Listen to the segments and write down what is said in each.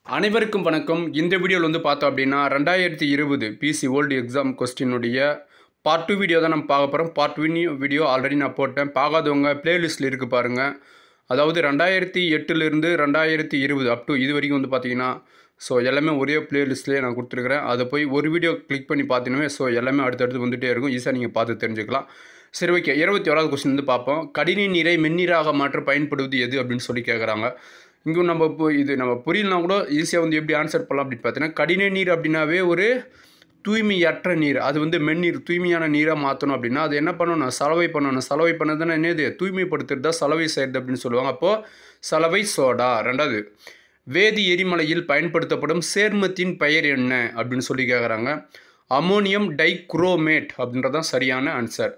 அனைவருக்கும் வணக்கம் இந்த வீடியோவில் வந்து பார்த்தோம் அப்படின்னா ரெண்டாயிரத்தி இருபது பிசி ஓல்டு எக்ஸாம் கொஸ்டினுடைய பார்ட் டூ வீடியோ தான் நம்ம பார்க்க போகிறோம் பார்ட் ஒன் வீடியோ ஆல்ரெடி நான் போட்டேன் பார்க்காதவங்க பிளேலிஸ்ட்டில் இருக்குது பாருங்கள் அதாவது ரெண்டாயிரத்தி எட்டுலேருந்து ரெண்டாயிரத்தி இருபது அப் டு இது வரைக்கும் வந்து பார்த்தீங்கன்னா ஸோ எல்லாமே ஒரே பிளேலிஸ்ட்லேயே நான் கொடுத்துருக்குறேன் அதை போய் ஒரு வீடியோ கிளிக் பண்ணி பார்த்தீங்கன்னா ஸோ எல்லாமே அடுத்தடுத்து வந்துகிட்டே இருக்கும் ஈஸியாக நீங்கள் பார்த்து தெரிஞ்சுக்கலாம் சரி ஓகே இருபத்தி ஓராவது கொஸ்டின் வந்து பார்ப்போம் கடினி நீரை மென்னீராக மாற்ற பயன்படுவது எது அப்படின்னு சொல்லி கேட்குறாங்க இங்கும் நம்ம இப்போ இது நம்ம புரியலனா கூட ஈஸியாக வந்து எப்படி ஆன்சர் பண்ணலாம் அப்படின்னு பார்த்தீங்கன்னா கடின நீர் அப்படின்னாவே ஒரு தூய்மையற்ற நீர் அது வந்து மென்னீர் தூய்மையான நீராக மாற்றணும் அப்படின்னா அது என்ன பண்ணணும் சலவை பண்ணணும் சலவை பண்ணதுன்னா என்னது தூய்மைப்படுத்துறது தான் சலவை செய்கிறது அப்படின்னு சொல்லுவாங்க அப்போது சலவை சோடா ரெண்டாவது வேதி எரிமலையில் பயன்படுத்தப்படும் சேர்மத்தின் பெயர் என்ன அப்படின்னு சொல்லி கேட்குறாங்க அமோனியம் டைக்ரோமேட் அப்படின்றதான் சரியான ஆன்சர்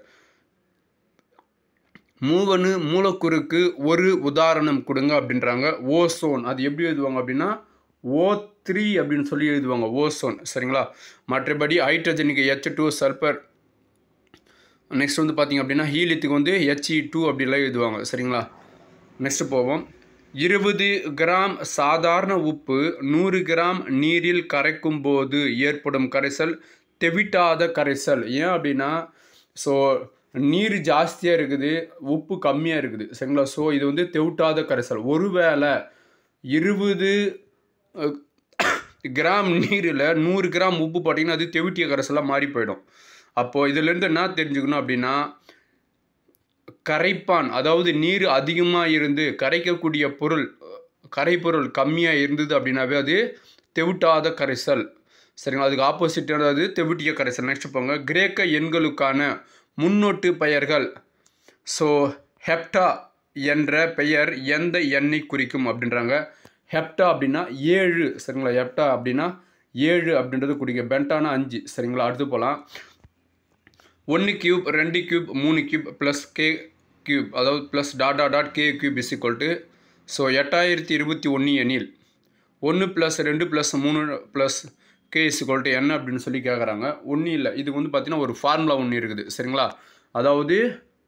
மூவனு மூலக்கூறுக்கு ஒரு உதாரணம் கொடுங்க அப்படின்றாங்க ஓசோன் அது எப்படி எழுதுவாங்க அப்படின்னா ஓ த்ரீ அப்படின்னு சொல்லி எழுதுவாங்க ஓசோன் சரிங்களா மற்றபடி ஹைட்ரஜனுக்கு ஹெச் டூ சல்பர் நெக்ஸ்ட் வந்து பார்த்திங்க அப்படின்னா ஹீலியத்துக்கு வந்து ஹெச்இ டூ அப்படிலாம் எழுதுவாங்க சரிங்களா நெக்ஸ்ட் போவோம் இருபது கிராம் சாதாரண உப்பு நூறு கிராம் நீரில் கரைக்கும் போது ஏற்படும் கரைசல் தெவிட்டாத கரைசல் ஏன் அப்படின்னா ஸோ நீர் ஜாஸ்தியாக இருக்குது உப்பு கம்மியாக இருக்குது சரிங்களா ஸோ இது வந்து தெவிட்டாத கரைசல் ஒருவேளை இருபது அஹ், கிராம் நீரில் நூறு கிராம் உப்பு போட்டிங்கன்னா அது தெவிட்டிய கரைசலாக மாறி போயிடும் அப்போது இதிலேருந்து என்ன தெரிஞ்சுக்கணும் அப்படின்னா கரைப்பான் அதாவது நீர் அதிகமாக இருந்து கரைக்கக்கூடிய பொருள் கரைப்பொருள் கம்மியாக இருந்தது அப்படின்னாவே அது தெவிட்டாத கரைசல் சரிங்களா அதுக்கு ஆப்போசிட்டானது தெவிட்டிய கரைசல் நெக்ஸ்ட் போங்க கிரேக்க எண்களுக்கான முன்னோட்டு பெயர்கள் ஸோ ஹெப்டா என்ற பெயர் எந்த எண்ணை குறிக்கும் அப்படின்றாங்க ஹெப்டா அப்படின்னா ஏழு சரிங்களா ஹெப்டா அப்படின்னா ஏழு அப்படின்றது குறிக்கும் பென்டானா அஞ்சு சரிங்களா அடுத்து போகலாம் ஒன்று கியூப் ரெண்டு கியூப் மூணு கியூப் ப்ளஸ் கே கியூப் அதாவது plus dot dot dot K cube is equal to so எட்டாயிரத்தி இருபத்தி ஒன்று எண்ணில் ஒன்று ப்ளஸ் ரெண்டு ப்ளஸ் மூணு plus K is equal to என்ன அப்படின்னு சொல்லி கேட்குறாங்க ஒன்றும் இல்லை இதுக்கு வந்து பார்த்தீங்கன்னா ஒரு ஃபார்முலா ஒன்று இருக்குது சரிங்களா அதாவது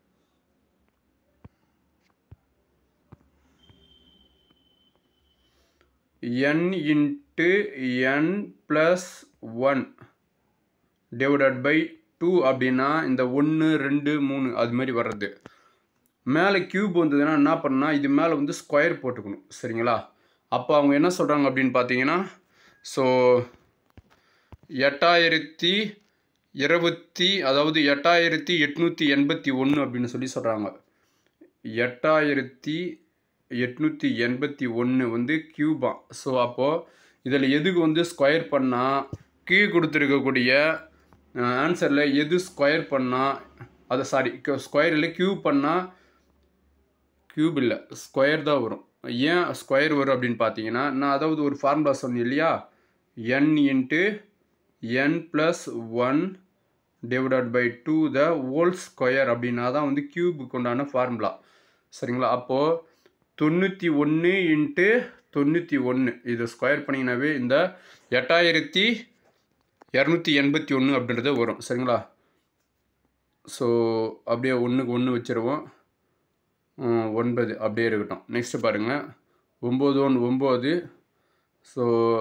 n into n plus one divided by two அப்படின்னா இந்த ஒன்று ரெண்டு மூணு அது மாதிரி வர்றது மேலே கியூப் வந்ததுன்னா என்ன பண்ணால் இது மேலே வந்து ஸ்கொயர் போட்டுக்கணும் சரிங்களா அப்போ அவங்க என்ன சொல்கிறாங்க அப்படின்னு பார்த்தீங்கன்னா ஸோ எட்டாயிரத்தி இருபத்தி அதாவது எட்டாயிரத்தி எட்நூற்றி எண்பத்தி ஒன்று அப்படின்னு சொல்லி சொல்கிறாங்க எட்டாயிரத்தி எட்நூற்றி எண்பத்தி ஒன்று வந்து கியூபா ஸோ அப்போது இதில் எதுக்கு வந்து ஸ்கொயர் பண்ணால் கீழ் கொடுத்துருக்கக்கூடிய ஆன்சரில் எது ஸ்கொயர் பண்ணால் அதை சாரி ஸ்கொயரில் கியூப் பண்ணால் கியூப் இல்லை ஸ்கொயர் தான் வரும் ஏன் ஸ்கொயர் வரும் அப்படின்னு பார்த்தீங்கன்னா நான் அதாவது ஒரு ஃபார்முலா சொன்னேன் இல்லையா n into n plus one divided by two the whole square அப்படின்னா தான் வந்து கியூபுக்கு உண்டான ஃபார்முலா சரிங்களா அப்போது தொண்ணூற்றி ஒன்று இன்ட்டு தொண்ணூற்றி ஒன்று இது ஸ்கொயர் பண்ணிங்கனாவே இந்த எட்டாயிரத்தி இரநூத்தி எண்பத்தி ஒன்று அப்படின்றது வரும் சரிங்களா ஸோ அப்படியே ஒன்றுக்கு ஒன்று வச்சுருவோம் ம், ஒன்பது அப்படியே இருக்கட்டும் நெக்ஸ்ட்டு பாருங்கள் ஒம்பது ஒன்று ஒம்பது ஸோ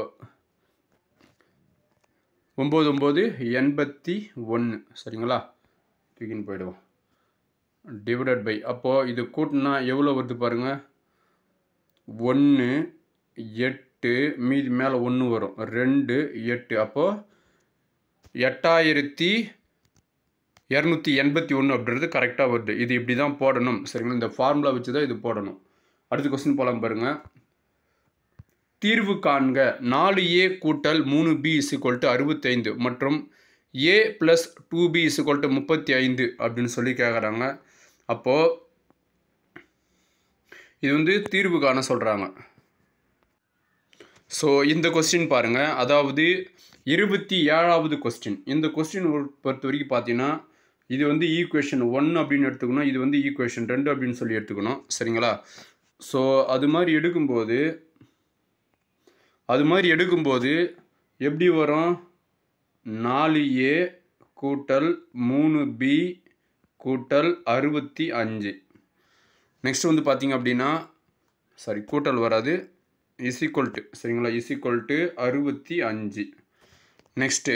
ஒம்பது ஒம்பது எண்பத்தி ஒன்று சரிங்களா தூக்கின்னு போயிடுவோம் டிவைடட் பை அப்போது இது கூட்டினா எவ்வளோ வருது பாருங்கள் ஒன்று எட்டு மீதி மேலே ஒன்று வரும் ரெண்டு எட்டு அப்போது எட்டாயிரத்தி இரநூத்தி எண்பத்தி ஒன்று அப்படின்றது கரெக்டாக வருது இது இப்படி தான் போடணும் சரிங்களா இந்த ஃபார்முலா வச்சு தான் இது போடணும் அடுத்த கொஸ்டின் போகலாம் பாருங்கள் தீர்வு காண்க நாலு ஏ கூட்டல் மூணு பி இஸ் டு அறுபத்தைந்து மற்றும் a plus two b is to முப்பத்தி ஐந்து அப்படின்னு சொல்லி கேட்குறாங்க அப்போது இது வந்து தீர்வு காண சொல்கிறாங்க ஸோ இந்த கொஸ்டின் பாருங்கள் அதாவது இருபத்தி ஏழாவது கொஸ்டின் இந்த கொஸ்டின் பொறுத்த வரைக்கும் பார்த்தீங்கன்னா இது வந்து ஈக்குவேஷன் ஒன் அப்படின்னு எடுத்துக்கணும் இது வந்து ஈக்குவேஷன் ரெண்டு அப்படின்னு சொல்லி எடுத்துக்கணும் சரிங்களா ஸோ அது மாதிரி எடுக்கும்போது அது மாதிரி எடுக்கும்போது எப்படி வரும் நாலு ஏ கூட்டல் மூணு பி கூட்டல் அறுபத்தி அஞ்சு நெக்ஸ்ட் வந்து பார்த்தீங்க அப்படின்னா சாரி கூட்டல் வராது இஸ் ஈக்குவல் டு சரிங்களா இஸ் ஈக்குவல் டு அறுபத்தி அஞ்சு நெக்ஸ்ட்டு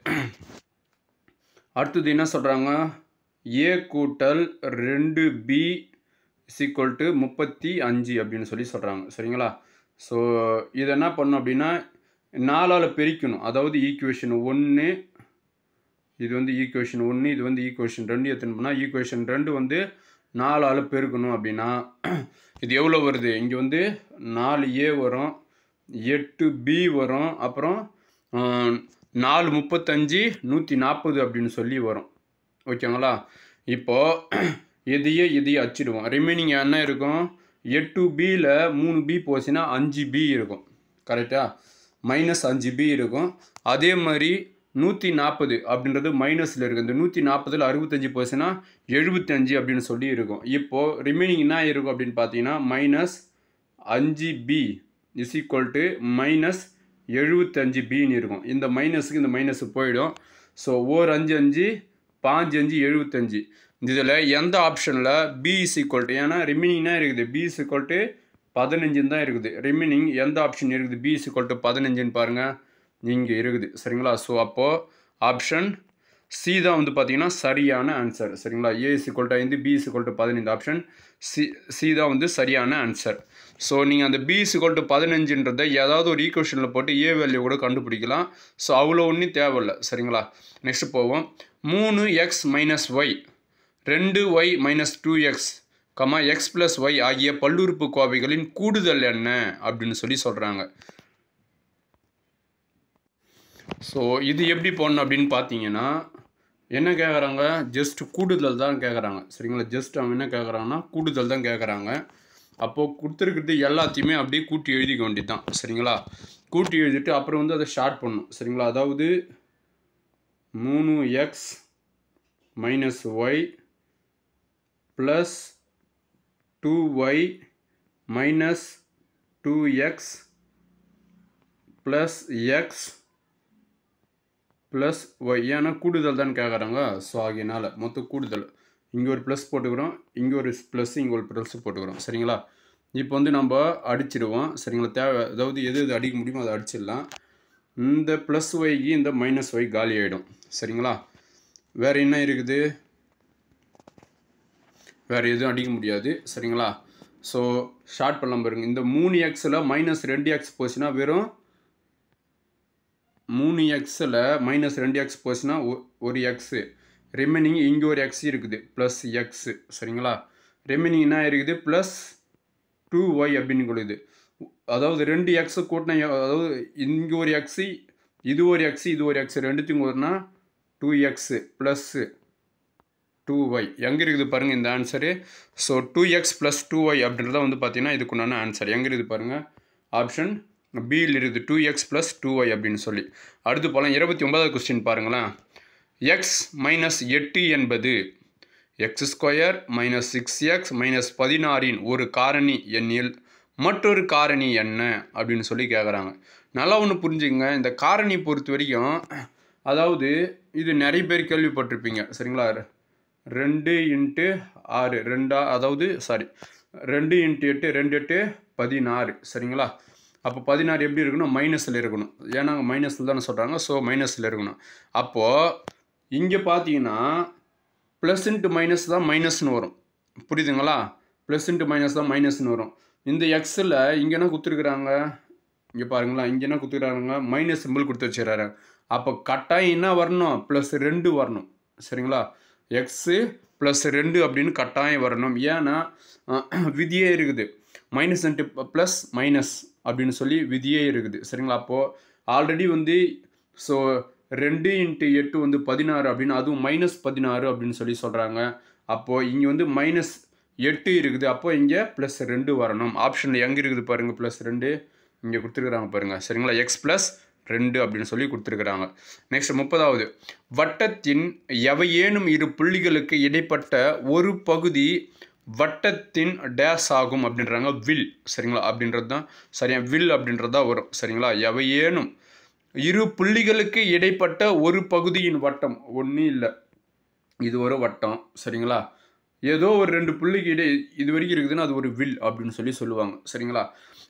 அடுத்தது என்ன சொல்கிறாங்க ஏ கூட்டல் ரெண்டு பி இஸ் ஈக்குவல் டு முப்பத்தி அஞ்சு அப்படின்னு சொல்லி சொல்கிறாங்க சரிங்களா ஸோ இதை என்ன பண்ணணும் அப்படின்னா நாலால் பெருக்கணும் அதாவது ஈக்குவேஷன் ஒன்று இது வந்து ஈக்குவேஷன் ஒன்று இது வந்து ஈக்குவேஷன் ரெண்டு எத்தனை பண்ணால் ஈக்குவேஷன் ரெண்டு வந்து நாலால் பெருக்கணும் அப்படின்னா இது எவ்வளோ வருது இங்கே வந்து நாலு ஏ வரும் எட்டு பி வரும் அப்புறம் ஆஹ், நாலு முப்பத்தஞ்சு நூற்றி நாற்பது அப்படின்னு சொல்லி வரும் ஓகேங்களா இப்போது எதையே எதையே அச்சிடுவோம் ரிமைனிங் என்ன இருக்கும் எட்டு பியில் மூணு பி போச்சுன்னா அஞ்சு பி இருக்கும் கரெக்டாக மைனஸ் அஞ்சு பி இருக்கும் அதே மாதிரி நூற்றி நாற்பது அப்படின்றது மைனஸில் இருக்குது இந்த நூற்றி நாற்பதில் அறுபத்தஞ்சு போச்சுன்னா எழுபத்தஞ்சு அப்படின்னு சொல்லி இருக்கும் இப்போது ரிமைனிங் என்ன இருக்கும் அப்படின்னு பார்த்தீங்கன்னா மைனஸ் அஞ்சு b is equal to minus எழுபத்தஞ்சு பின்னு இருக்கும் இந்த மைனஸுக்கு இந்த மைனஸ் போயிடும் ஸோ ஓர் அஞ்சு அஞ்சு பாஞ்சு அஞ்சு எழுபத்தஞ்சு இதில் எந்த ஆப்ஷனில் பி இஸ் ஈக்குவல் டு ஏன்னா ரிமைனிங்னா இருக்குது பி இஸ் ஈக்குவல் டு பதினஞ்சுன்னு தான் இருக்குது ரிமைனிங் எந்த ஆப்ஷன் இருக்குது பி இஸ் ஈக்குவல் டு பதினஞ்சுன்னு பாருங்கள் இங்கே இருக்குது சரிங்களா ஸோ அப்போது ஆப்ஷன் சி தான் வந்து பார்த்தீங்கன்னா சரியான ஆன்சர் சரிங்களா ஏ இஸ் ஈக்குவல் டு ஐந்து பி இஸ் ஈக்குவல் டு பதினைந்து ஆப்ஷன் சி சி தான் வந்து சரியான ஆன்சர் ஸோ நீங்கள் அந்த பி இஸ் ஈக்குவல் டு பதினஞ்சுன்றதை ஏதாவது ஒரு ஈக்குவேஷனில் போட்டு ஏ வேல்யூ கூட கண்டுபிடிக்கலாம் ஸோ அவ்வளோ ஒன்றும் தேவையில்லை சரிங்களா நெக்ஸ்ட் போவோம் மூணு எக்ஸ் மைனஸ் ஒய் ரெண்டு y minus two x comma x plus y ஆகிய பல்லுறுப்பு கோவைகளின் கூடுதல் என்ன அப்படின்னு சொல்லி சொல்கிறாங்க ஸோ இது எப்படி போடணும் அப்படின்னு பார்த்தீங்கன்னா என்ன கேட்குறாங்க ஜஸ்ட் கூடுதல் தான் கேட்குறாங்க சரிங்களா ஜஸ்ட் அவங்க என்ன கேட்குறாங்கன்னா கூடுதல் தான் கேட்குறாங்க அப்போது கொடுத்துருக்கிறது எல்லாத்தையுமே அப்படியே கூட்டி எழுதிக்க வேண்டியது தான் சரிங்களா கூட்டி எழுதிட்டு அப்புறம் வந்து அதை ஷார்ட் பண்ணணும் சரிங்களா அதாவது மூணு x minus y plus two y minus two x plus x plus y ஏன்னா கூடுதல் தான் கேட்குறாங்க ஸோ ஆகியனால மொத்தம் கூடுதல் இங்கே ஒரு ப்ளஸ் போட்டுக்கிறோம் இங்கே ஒரு ப்ளஸ் இங்கே ஒரு ப்ளஸ் போட்டுக்கிறோம் சரிங்களா இப்போ வந்து நம்ம அடிச்சிடுவோம் சரிங்களா தேவை அதாவது எது எது அடிக்க முடியுமோ அதை அடிச்சிடலாம் இந்த ப்ளஸ் ஒய்க்கு இந்த மைனஸ் ஒய் காலி ஆகிடும் சரிங்களா வேறு என்ன இருக்குது வேறு எதுவும் அடிக்க முடியாது சரிங்களா ஸோ ஷார்ட் பண்ணலாம் பாருங்க இந்த மூணு எக்ஸில் மைனஸ் ரெண்டு எக்ஸ் போச்சுன்னா வெறும் மூணு எக்ஸில் மைனஸ் ரெண்டு எக்ஸ் போச்சுன்னா ஒ- ஒரு எக்ஸு ரிமைனிங் இங்கே ஒரு எக்ஸ் இருக்குது ப்ளஸ் எக்ஸு சரிங்களா ரிமைனிங் என்ன இருக்குது ப்ளஸ் டூ ஒய் அப்படின்னு கொடுக்குது அதாவது ரெண்டு எக்ஸு கூட்டினா எ- அதாவது இங்கே ஒரு எக்ஸு இது ஒரு எக்ஸு இது ஒரு எக்ஸ் ரெண்டுத்தையும் கூட்டினா two x plus two y எங்கே இருக்குது பாருங்கள் இந்த answer so two x plus two y அப்படின்றத வந்து பார்த்தீங்கன்னா இதுக்குண்டான ஆன்சர் எங்கே இருக்குது பாருங்கள் ஆப்ஷன் பியில் இருக்குது two x plus two y அப்படின்னு சொல்லி அடுத்து போகலாம் இருபத்தி ஒன்பதாவது கொஸ்டின் பாருங்களேன் எக்ஸ் மைனஸ் எட்டு என்பது x square minus six x minus பதினாறின் ஒரு காரணி எண்ணில் மற்றொரு காரணி என்ன அப்படின்னு சொல்லி கேட்குறாங்க நல்லா ஒன்று புரிஞ்சுங்க இந்த காரணி பொறுத்த வரைக்கும் அதாவது இது நிறைய பேர் கேள்விப்பட்டிருப்பீங்க சரிங்களா ரெண்டு இன்ட்டு ஆறு ரெண்டா அதாவது சாரி ரெண்டு இன்ட்டு எட்டு ரெண்டு எட்டு பதினாறு சரிங்களா அப்போ பதினாறு எப்படி இருக்கணும் மைனஸில் இருக்கணும் ஏன்னா மைனஸில் தானே சொல்கிறாங்க ஸோ மைனஸில் இருக்கணும் அப்போது இங்கே பார்த்தீங்கன்னா ப்ளஸ் இன்ட்டு மைனஸ் தான் மைனஸ்னு வரும் புரியுதுங்களா ப்ளஸ் இன்ட்டு மைனஸ் தான் மைனஸ்னு வரும் இந்த எக்ஸில் இங்கே என்ன கொடுத்துருக்குறாங்க இங்கே பாருங்களா இங்கே என்ன கொடுத்துருக்காங்க மைனஸ் சிம்பிள் கொடுத்து வச்சுறாரு அப்போ கட்டாயம் என்ன வரணும் ப்ளஸ் ரெண்டு வரணும் சரிங்களா எக்ஸு ப்ளஸ் ரெண்டு அப்படின்னு கட்டாயம் வரணும் ஏன்னா அஹ், விதியே இருக்குது மைனஸ் இன்ட்டு ப்ளஸ் மைனஸ் அப்படின்னு சொல்லி விதியே இருக்குது சரிங்களா அப்போது ஆல்ரெடி வந்து ஸோ ரெண்டு இன்ட்டு எட்டு வந்து பதினாறு அப்படின்னு அதுவும் மைனஸ் பதினாறு அப்படின்னு சொல்லி சொல்கிறாங்க அப்போது இங்கே வந்து மைனஸ் எட்டு இருக்குது அப்போ இங்கே ப்ளஸ் ரெண்டு வரணும் ஆப்ஷனில் எங்கே இருக்குது பாருங்கள் ப்ளஸ் ரெண்டு இங்கே கொடுத்துருக்குறாங்க பாருங்கள் சரிங்களா எக்ஸ் ப்ளஸ் ரெண்டு அப்படின்னு சொல்லி கொடுத்துருக்குறாங்க நெக்ஸ்ட் முப்பதாவது வட்டத்தின் எவையேனும் இரு புள்ளிகளுக்கு இடைப்பட்ட ஒரு பகுதி வட்டத்தின் டேஸ் ஆகும் அப்படின்றாங்க வில் சரிங்களா அப்படின்றது தான் சரியா வில் அப்படின்றது தான் வரும் சரிங்களா எவையேனும் இரு புள்ளிகளுக்கு இடைப்பட்ட ஒரு பகுதியின் வட்டம் ஒன்றும் இல்லை இது ஒரு வட்டம் சரிங்களா ஏதோ ஒரு ரெண்டு புள்ளிக்கு இடை இது வரைக்கும் இருக்குதுன்னா அது ஒரு வில் அப்படின்னு சொல்லி சொல்லுவாங்க சரிங்களா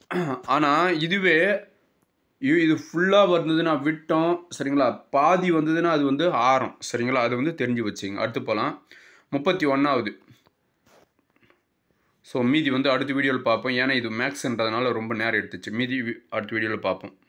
ஆனால் இதுவே இ- இது ஃபுல்லாக வந்ததுன்னா விட்டோம் சரிங்களா பாதி வந்ததுன்னா அது வந்து ஆரம் சரிங்களா அது வந்து தெரிஞ்சு வச்சுங்க அடுத்து போகலாம் முப்பத்தி ஒன்றாவது ஸோ மீதி வந்து அடுத்த வீடியோவில் பார்ப்போம் ஏன்னா இது மேக்ஸ்ன்றதுனால ரொம்ப நேரம் எடுத்துச்சு மீதி வி- அடுத்த வீடியோவில் பார்ப்போம்